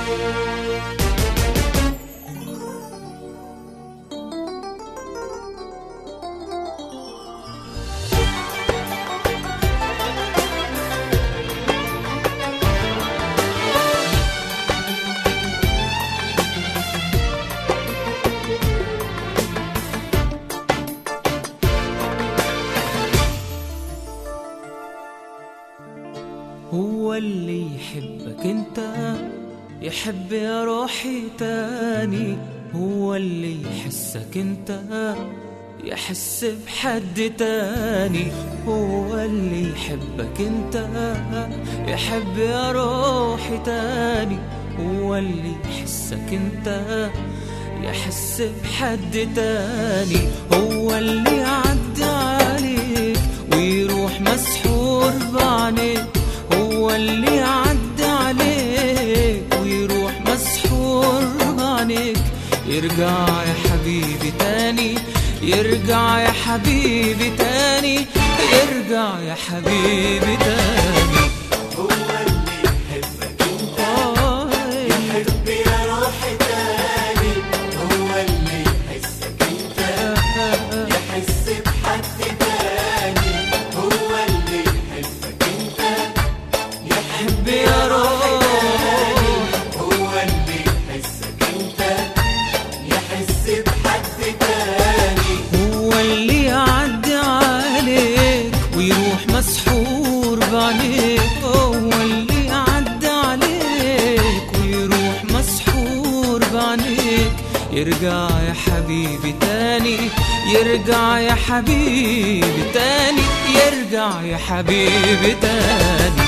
هو اللي يحبك انت يحب يا روحي تاني هو اللي يحسك انت يحس بحد تاني هو اللي يحبك انت يحب يا روحي تاني هو اللي يحسك انت يحس بحد تاني هو اللي يعدي عليك ويروح مسحور بعينيك هو اللي يعدي عليك ويروح مسحور بعينيك يرجع يا حبيبي تاني يرجع يا حبيبي تاني يرجع يا حبيبي تاني هو اللي يحبك انت آه، يحب يا روحي تاني هو اللي يحسك انت يحس بحد تاني هو اللي يحبك انت يحب يا روحي تاني هو اللي يحسك انت يحس بحد تاني هو اللي يعدي عليك ويروح مسحور بعينيك هو اللي يعدي عليك ويروح مسحور بعينيك يرجع يا حبيبي تاني يرجع يا حبيبي تاني يرجع يا حبيبي تاني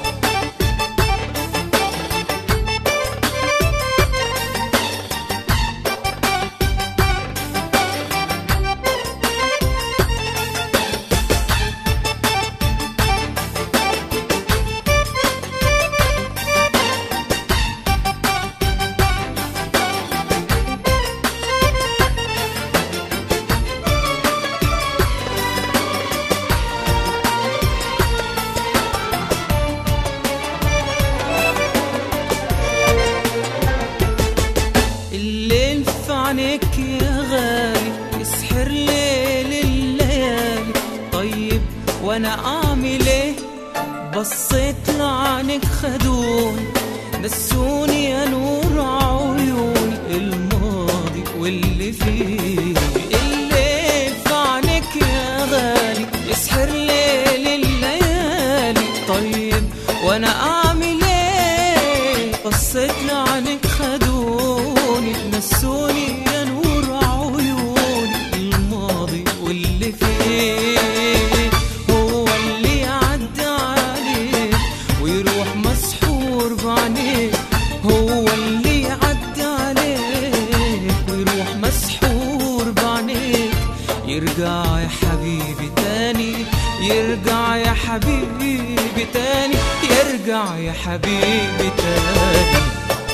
الليل في عينيك يا غالي يسحر ليل الليالي طيب وانا اعمل ايه بصيت لعينك خدوني نسوني يا نور عيوني الماضي واللي فيه الليل في عينيك يا غالي يسحر ليل الليالي طيب وانا اعمل ايه بصيت لعنك خدوني نسوني يا نور عيوني الماضي واللي فيه هو اللي يعدي عليك ويروح مسحور بعينيك هو اللي يعدي عليك ويروح مسحور بعينيك يرجع يا حبيبي تاني يرجع يا حبيبي تاني يرجع يا حبيبي تاني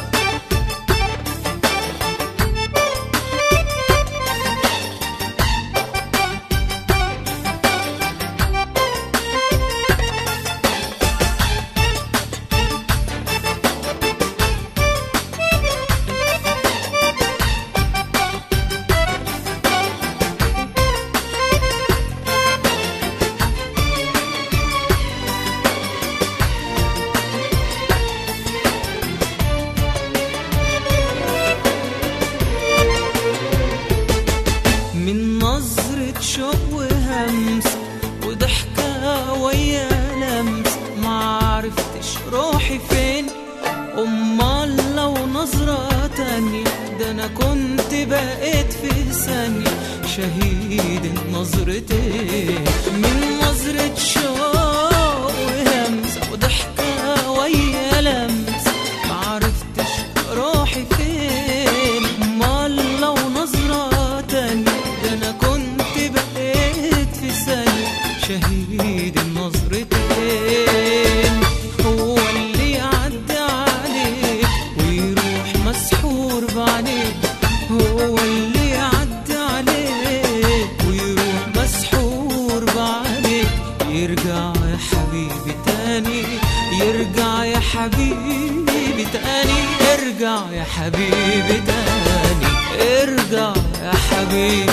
من نظرة شوق وهمس وضحكة ويا لمس معرفتش روحي فين أمال لو نظرة تانية ده أنا كنت بقيت في ثانية شهيد النظرتين من نظرة شوق وهمس وضحكة ويا لمس معرفتش روحي فين أمال لو نظرة تانية ده أنا كنت بقيت في ثانية شهيد النظرتين هو اللي يعدي عليك ويروح مسحور بعينيك هو اللي يعدي عليك ويروح مسحور بعينيك يرجع يا حبيبي تاني يرجع يا حبيبي تاني يرجع يا حبيبي تاني ارجع يا حبيبي